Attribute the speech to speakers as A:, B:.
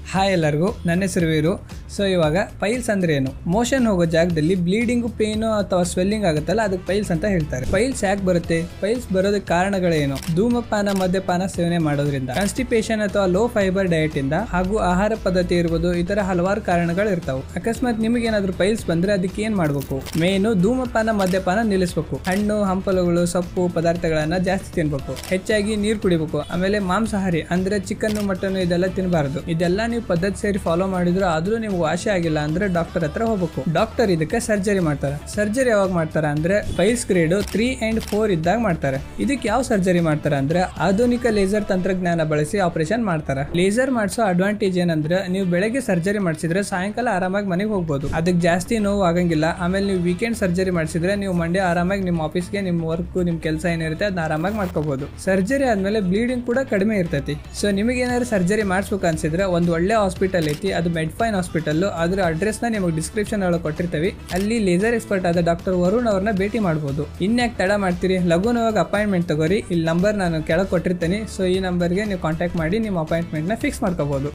A: hi ಎಲ್ಲರಿಗೂ ನನ್ನ ಹೆಸರು ವೀರು ಸೊ ಇವಾಗ ಪೈಲ್ಸ್ ಅಂದ್ರೆ ಏನು ಮೋಷನ್ ಹೋಗೋ ಜಾಗದಲ್ಲಿ ಬ್ಲೀಡಿಂಗು ಪೇನು ಅಥವಾ ಸ್ವೆಲ್ಲಿಂಗ್ ಆಗುತ್ತಲ್ಲ ಅದಕ್ಕೆ ಪೈಲ್ಸ್ ಅಂತ ಹೇಳ್ತಾರೆ ಪೈಲ್ಸ್ ಯಾಕೆ ಬರುತ್ತೆ ಪೈಲ್ಸ್ ಬರೋದಕ್ಕೆ ಕಾರಣಗಳೇನು ಧೂಮಪಾನ ಮದ್ಯಪಾನ ಸೇವನೆ ಮಾಡೋದ್ರಿಂದ ಕಾನ್ಸ್ಟಿಪೇಷನ್ ಅಥವಾ ಲೋ ಫೈಬರ್ ಡಯಟ್ ಇಂದ ಹಾಗೂ ಆಹಾರ ಪದ್ಧತಿ ಇರ್ಬೋದು ಈ ತರ ಹಲವಾರು ಕಾರಣಗಳು ಇರ್ತಾವೆ ಅಕಸ್ಮಾತ್ ನಿಮಗೆ ಏನಾದ್ರು ಪೈಲ್ಸ್ ಬಂದ್ರೆ ಅದಕ್ಕೆ ಏನ್ ಮಾಡ್ಬೇಕು ಮೇನು ಧೂಮಪಾನ ಮದ್ಯಪಾನ ನಿಲ್ಲಿಸಬೇಕು ಹಣ್ಣು ಹಂಪಲುಗಳು ಸೊಪ್ಪು ಪದಾರ್ಥಗಳನ್ನ ಜಾಸ್ತಿ ತಿನ್ಬೇಕು ಹೆಚ್ಚಾಗಿ ನೀರು ಕುಡಿಬೇಕು ಆಮೇಲೆ ಮಾಂಸಾಹಾರಿ ಅಂದ್ರೆ ಚಿಕನ್ ಮಟನ್ ಇದೆಲ್ಲ ತಿನ್ನಬಾರದು ಇದೆಲ್ಲ ನೀವು ಪದ್ಧತಿ ಸೇರಿ ಫಾಲೋ ಮಾಡಿದ್ರು ಆದ್ರೂ ನಿಮ್ಗೆ ವಾಸಿ ಆಗಿಲ್ಲ ಅಂದ್ರೆ ಡಾಕ್ಟರ್ ಹತ್ರ ಹೋಗ್ಬೇಕು ಡಾಕ್ಟರ್ ಇದಕ್ಕೆ ಸರ್ಜರಿ ಮಾಡ್ತಾರೆ ಸರ್ಜರಿ ಯಾವಾಗ ಮಾಡ್ತಾರೆ ಅಂದ್ರೆ piles grade three and four ಇದ್ದಾಗ ಮಾಡ್ತಾರೆ ಇದಕ್ಕೆ ಯಾವ ಸರ್ಜರಿ ಮಾಡ್ತಾರೆ ಅಂದ್ರೆ ಆಧುನಿಕ ಲೇಸರ್ ತಂತ್ರಜ್ಞಾನ ಬಳಸಿ ಆಪರೇಷನ್ ಮಾಡ್ತಾರೆ ಲೇಸರ್ ಮಾಡಿಸೋ ಅಡ್ವಾಂಟೇಜ್ ಏನಂದ್ರೆ ನೀವು ಬೆಳಗ್ಗೆ ಸರ್ಜರಿ ಮಾಡಿಸಿದ್ರೆ ಸಾಯಂಕಾಲ ಆರಾಮಾಗಿ ಮನೆಗೆ ಹೋಗ್ಬೋದು ಅದಕ್ಕೆ ಜಾಸ್ತಿ ನೋವು ಆಗಂಗಿಲ್ಲ ಆಮೇಲೆ ನೀವು ವೀಕೆಂಡ್ ಸರ್ಜರಿ ಮಾಡಿಸಿದ್ರೆ ನೀವು ಮಂಡ್ಯ ಆರಾಮಾಗಿ ನಿಮ್ಮ ಆಫೀಸ್ಗೆ ನಿಮ್ಮ ವರ್ಕ್ ನಿಮ್ಮ ಕೆಲಸ ಏನಿರುತ್ತೆ ಅದನ್ನ ಆರಾಮಾಗಿ ಮಾಡ್ಕೋಬಹುದು ಸರ್ಜರಿ ಆದ್ಮೇಲೆ ಬ್ಲೀಡಿಂಗ್ ಕೂಡ ಕಡಿಮೆ ಇರ್ತೈತಿ ಸೊ ನಿಮಗೆ ಏನಾದ್ರು ಸರ್ಜರಿ ಮಾಡಿಸ್ಬೇಕು ಅನ್ಸಿದ್ರೆ ಒಂದು ಒಳ್ಳೆ ಹಾಸ್ಪಿಟಲ್ ಐತಿ ಅದು ಮೆಡ್ಫೈನ್ ಹಾಸ್ಪಿಟಲ್ ಅದ್ರ ಅಡ್ರೆಸ್ನ ನಿಮಗೆ ಡಿಸ್ಕ್ರಿಪ್ಷನ್ ಒಳಗೆ ಕೊಟ್ಟಿರ್ತೀವಿ ಅಲ್ಲಿ ಲೇಸರ್ ಎಕ್ಸ್ಪರ್ಟ್ ಆದ ಡಾಕ್ಟರ್ ವರುಣ್ ಅವ್ರನ್ನ ಭೇಟಿ ಮಾಡ್ಬೋದು ಇನ್ಯಾಕೆ ತಡ ಮಾಡ್ತೀರಿ ಲಘುನವಾಗಿ ಅಪಾಯಿಂಟ್ಮೆಂಟ್ ತಗೋರಿ ಇಲ್ಲಿ ನಂಬರ್ ನಾನು ಕೆಳಗೆ ಕೊಟ್ಟಿರ್ತೀನಿ ಸೊ ಈ ನಂಬರ್ಗೆ ನೀವು ಕಾಂಟ್ಯಾಕ್ಟ್ ಮಾಡಿ ನಿಮ್ಮ ಅಪಾಯಿಂಟ್ಮೆಂಟ್ನ ಫಿಕ್ಸ್ ಮಾಡ್ಕೋಬಹುದು